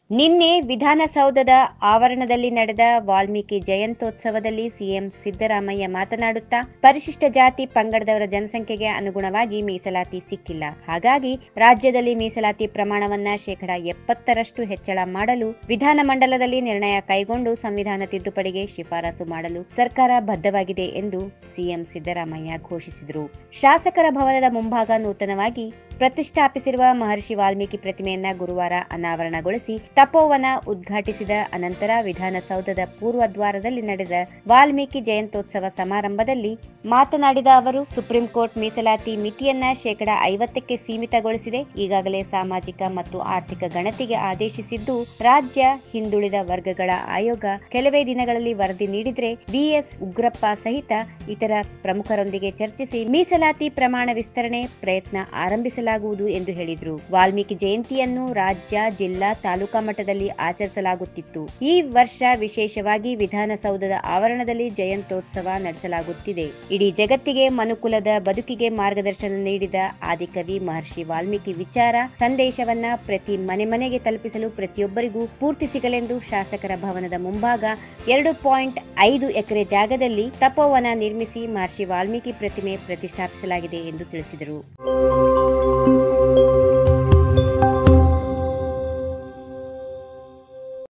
ನಿನ್ನೆ ವಿಧಾನಸೌಧದ ಆವರಣದಲ್ಲಿ ನಡೆದ ವಾಲ್ಮೀಕಿ ಜಯಂತ್ಯೋತ್ಸವದಲ್ಲಿ ಸಿಎಂ ಸಿದ್ದರಾಮಯ್ಯ ಮಾತನಾಡುತ್ತಾ ಪರಿಶಿಷ್ಟ ಜಾತಿ ಪಂಗಡದವರ ಜನಸಂಖ್ಯೆಗೆ ಅನುಗುಣವಾಗಿ ಮೀಸಲಾತಿ ಸಿಕ್ಕಿಲ್ಲ ಹಾಗಾಗಿ ರಾಜ್ಯದಲ್ಲಿ ಮೀಸಲಾತಿ ಪ್ರಮಾಣವನ್ನ ಶೇಕಡಾ ಎಪ್ಪತ್ತರಷ್ಟು ಹೆಚ್ಚಳ ಮಾಡಲು ವಿಧಾನಮಂಡಲದಲ್ಲಿ ನಿರ್ಣಯ ಕೈಗೊಂಡು ಸಂವಿಧಾನ ತಿದ್ದುಪಡಿಗೆ ಶಿಫಾರಸು ಮಾಡಲು ಸರ್ಕಾರ ಬದ್ಧವಾಗಿದೆ ಎಂದು ಸಿಎಂ ಸಿದ್ದರಾಮಯ್ಯ ಘೋಷಿಸಿದರು ಶಾಸಕರ ಭವನದ ಮುಂಭಾಗ ನೂತನವಾಗಿ ಪ್ರತಿಷ್ಠಾಪಿಸಿರುವ ಮಹರ್ಷಿ ವಾಲ್ಮೀಕಿ ಪ್ರತಿಮೆಯನ್ನ ಗುರುವಾರ ಅನಾವರಣಗೊಳಿಸಿ ತಪೋವನ ಉದ್ಘಾಟಿಸಿದ ಅನಂತರ ವಿಧಾನಸೌಧದ ಪೂರ್ವ ದ್ವಾರದಲ್ಲಿ ನಡೆದ ವಾಲ್ಮೀಕಿ ಜಯಂತ್ಯೋತ್ಸವ ಸಮಾರಂಭದಲ್ಲಿ ಮಾತನಾಡಿದ ಅವರು ಸುಪ್ರೀಂ ಕೋರ್ಟ್ ಮೀಸಲಾತಿ ಮಿತಿಯನ್ನ ಶೇಕಡಾ ಐವತ್ತಕ್ಕೆ ಸೀಮಿತಗೊಳಿಸಿದೆ ಈಗಾಗಲೇ ಸಾಮಾಜಿಕ ಮತ್ತು ಆರ್ಥಿಕ ಗಣತಿಗೆ ಆದೇಶಿಸಿದ್ದು ರಾಜ್ಯ ಹಿಂದುಳಿದ ವರ್ಗಗಳ ಆಯೋಗ ಕೆಲವೇ ದಿನಗಳಲ್ಲಿ ವರದಿ ನೀಡಿದ್ರೆ ವಿಎಸ್ ಉಗ್ರಪ್ಪ ಸಹಿತ ಇತರ ಪ್ರಮುಖರೊಂದಿಗೆ ಚರ್ಚಿಸಿ ಮೀಸಲಾತಿ ಪ್ರಮಾಣ ವಿಸ್ತರಣೆ ಪ್ರಯತ್ನ ಆರಂಭಿಸಲಾಗುವುದು ಎಂದು ಹೇಳಿದರು ವಾಲ್ಮೀಕಿ ಜಯಂತಿಯನ್ನು ರಾಜ್ಯ ಜಿಲ್ಲಾ ತಾಲೂಕಾ ಮಟ್ಟದಲ್ಲಿ ಆಚರಿಸಲಾಗುತ್ತಿತ್ತು ಈ ವರ್ಷ ವಿಶೇಷವಾಗಿ ವಿಧಾನಸೌಧದ ಆವರಣದಲ್ಲಿ ಜಯಂತ್ಯೋತ್ಸವ ನಡೆಸಲಾಗುತ್ತಿದೆ ಇಡೀ ಜಗತ್ತಿಗೆ ಮನುಕುಲದ ಬದುಕಿಗೆ ಮಾರ್ಗದರ್ಶನ ನೀಡಿದ ಆದಿಕವಿ ಮಹರ್ಷಿ ವಾಲ್ಮೀಕಿ ವಿಚಾರ ಸಂದೇಶವನ್ನ ಪ್ರತಿ ಮನೆ ಮನೆಗೆ ತಲುಪಿಸಲು ಪ್ರತಿಯೊಬ್ಬರಿಗೂ ಪೂರ್ತಿ ಸಿಗಲೆಂದು ಶಾಸಕರ ಭವನದ ಮುಂಭಾಗ ಎರಡು ಪಾಯಿಂಟ್ ಐದು ಎಕರೆ ಜಾಗದಲ್ಲಿ ತಪೋವನ ನಿರ್ಮಿಸಿ ಮಹರ್ಷಿ ವಾಲ್ಮೀಕಿ ಪ್ರತಿಮೆ ಪ್ರತಿಷ್ಠಾಪಿಸಲಾಗಿದೆ ಎಂದು ತಿಳಿಸಿದರು